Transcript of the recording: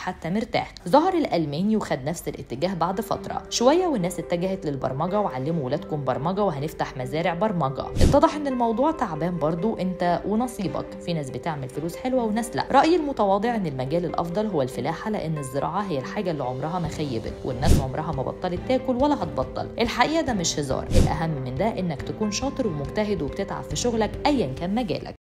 حتى مرتاح ظهر الالماني وخد نفس الاتجاه بعد فتره شويه والناس اتجهت للبرمجه وعلموا ولادكم برمجه وهنفتح مزارع برمجه اتضح ان الموضوع تعبان برضو انت ونصيبك في ناس بتعمل فلوس حلوه وناس لا رايي المتواضع ان المجال الافضل هو الفلاحه لان الزراعه هي الحاجه اللي عمرها ما خيبت والناس عمرها ما بطلت تاكل ولا هتبطل الحقيقه ده مش هزار الاهم من ده انك تكون شاطر ومجتهد وبتتعب في شغلك ايا كان مجالك